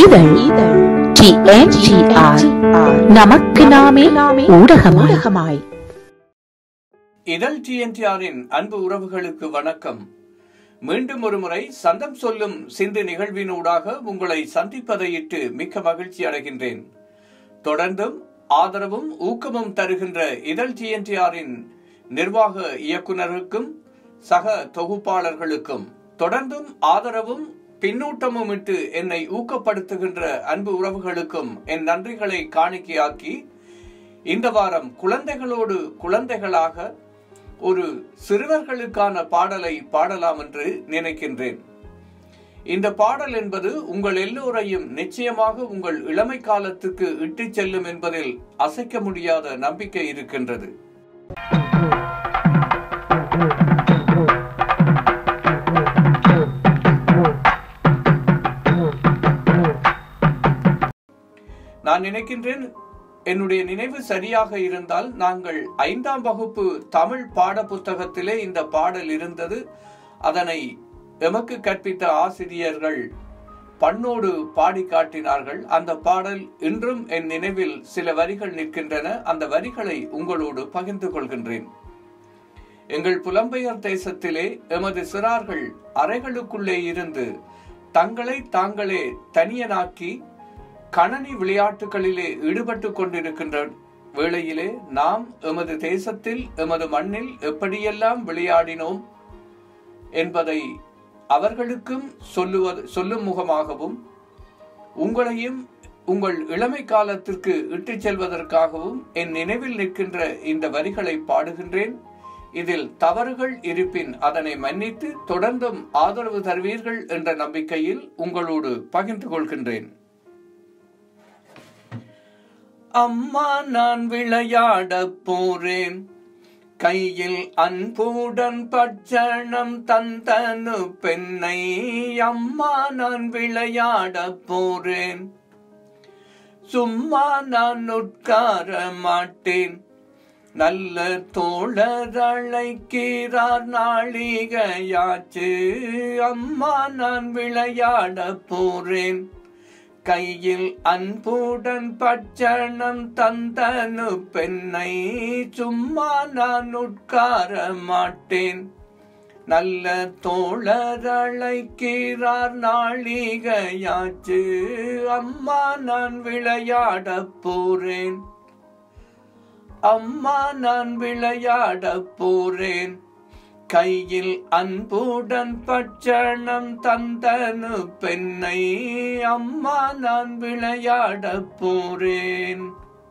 இதழ் டிஎன்டிஆர் நமக்கு நாமே ஊடகமாய் இதழ் டிஎன்டிஆரின் அன்பு உறவுகளுக்கு வணக்கம் மீண்டும் ஒரு முறை சந்தம் சொல்லும் சிந்து நிகழ்வினூடாக உங்களை சந்திப்பதையிட்டு மிக்க மகிழ்ச்சி அடைகின்றேன் தொடர்ந்தும் ஆதரவும் ஊக்கமும் தருகின்ற இதழ் டிஎன்டிஆரின் நிர்வாக இயக்குனருக்கும் சக தொகுப்பாளர்களுக்கும் தொடர்ந்தும் ஆதரவும் பின்னூட்டமும் இட்டு என்னை ஊக்கப்படுத்துகின்ற அன்பு உறவுகளுக்கும் என் நன்றிகளை காணிக்கையாக்கி இந்த வாரம் குழந்தைகளோடு குழந்தைகளாக ஒரு சிறுவர்களுக்கான பாடலை பாடலாம் என்று நினைக்கின்றேன் இந்த பாடல் என்பது உங்கள் எல்லோரையும் நிச்சயமாக உங்கள் இளமை காலத்துக்கு இட்டுச் செல்லும் என்பதில் அசைக்க முடியாத நம்பிக்கை இருக்கின்றது நான் நினைக்கின்றேன் என்னுடைய நினைவு சரியாக இருந்தால் நாங்கள் ஐந்தாம் வகுப்பு தமிழ் பாட புத்தகத்திலே இந்த பாடல் இருந்தது அதனை எமக்கு கற்பித்த ஆசிரியர்கள் பண்ணோடு பாடி காட்டினார்கள் அந்த பாடல் இன்றும் என் நினைவில் சில வரிகள் நிற்கின்றன அந்த வரிகளை உங்களோடு பகிர்ந்து கொள்கின்றேன் எங்கள் புலம்பெயர் தேசத்திலே எமது சிறார்கள் அறைகளுக்குள்ளே இருந்து தங்களை தாங்களே தனியனாக்கி கணனி விளையாட்டுகளிலே ஈடுபட்டு கொண்டிருக்கின்ற வேளையிலே நாம் எமது தேசத்தில் எமது மண்ணில் எப்படியெல்லாம் விளையாடினோம் என்பதை அவர்களுக்கும் சொல்லுவது சொல்லும் முகமாகவும் உங்களையும் உங்கள் இளமை காலத்திற்கு இட்டுச் செல்வதற்காகவும் என் நினைவில் நிற்கின்ற இந்த வரிகளை பாடுகின்றேன் இதில் தவறுகள் இருப்பின் அதனை மன்னித்து தொடர்ந்தும் ஆதரவு தருவீர்கள் என்ற நம்பிக்கையில் உங்களோடு பகிர்ந்து கொள்கின்றேன் அம்மா நான் விளையாட போறேன் கையில் அன்புடன் பட்சணம் தந்தனு பெண்ணை அம்மா நான் விளையாட போறேன் சும்மா நான் உட்கார மாட்டேன் நல்ல தோழர் அழைக்கிறார் நாளிகையாச்சு அம்மா நான் விளையாட போறேன் கையில் அன்புடன் பட்சணம் தந்தனு பெண்ணை சும்மா நான் உட்கார மாட்டேன் நல்ல தோழர் அழைக்கிறார் நாளிகையாச்சு அம்மா நான் விளையாட போறேன் அம்மா நான் விளையாட போறேன் கையில் அன்புடன் பட்சணம் தந்தனு பெண்ணை அம்மா நான் விளையாட போறேன்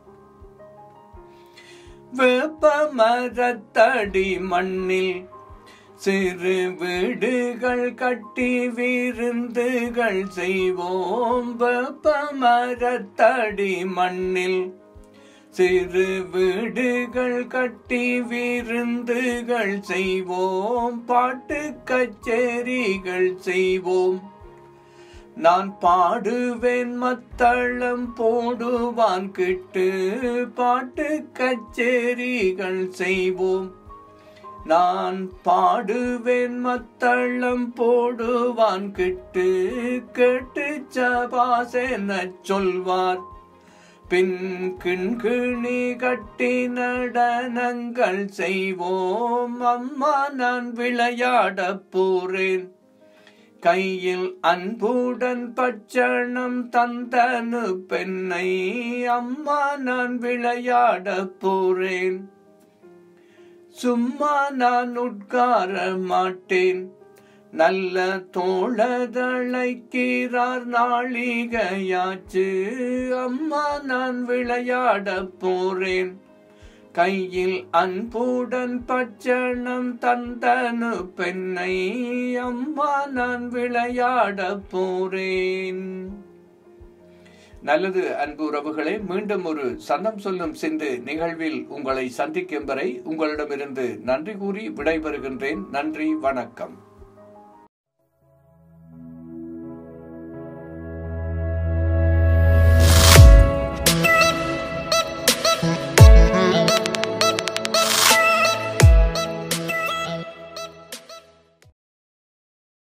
வேப்ப மரத்தடி மண்ணில் சிறு வீடுகள் கட்டி விருந்துகள் செய்வோம் வேப்ப மரத்தடி மண்ணில் சிறு வீடுகள் கட்டி விருந்துகள் செய்வோம் பாட்டு கச்சேரிகள் செய்வோம் நான் பாடுவேன் மத்தளம் போடுவான் கிட்டு பாட்டு கச்சேரிகள் செய்வோம் நான் பாடுவேன் மத்தளம் போடுவான் கிட்டு கேட்டு சபாசென சொல்வார் பின் கிண்கிணி கட்டி நடனங்கள் செய்வோம் அம்மா நான் விளையாட போறேன் கையில் அன்புடன் பட்சணம் தந்தனு பெண்ணை அம்மா நான் விளையாட போறேன் சும்மா நான் உட்கார மாட்டேன் நல்ல தோழதழைக்கிறார் நாளிகையாச்சு அம்மா நான் விளையாட போறேன் கையில் அன்புடன் பட்சணம் தந்தனு பெண்ணை அம்மா நான் விளையாட போறேன் நல்லது அன்பு உறவுகளே மீண்டும் ஒரு சந்தம் சொல்லும் சிந்து நிகழ்வில் உங்களை சந்திக்கும் வரை உங்களிடமிருந்து நன்றி கூறி விடைபெறுகின்றேன் நன்றி வணக்கம்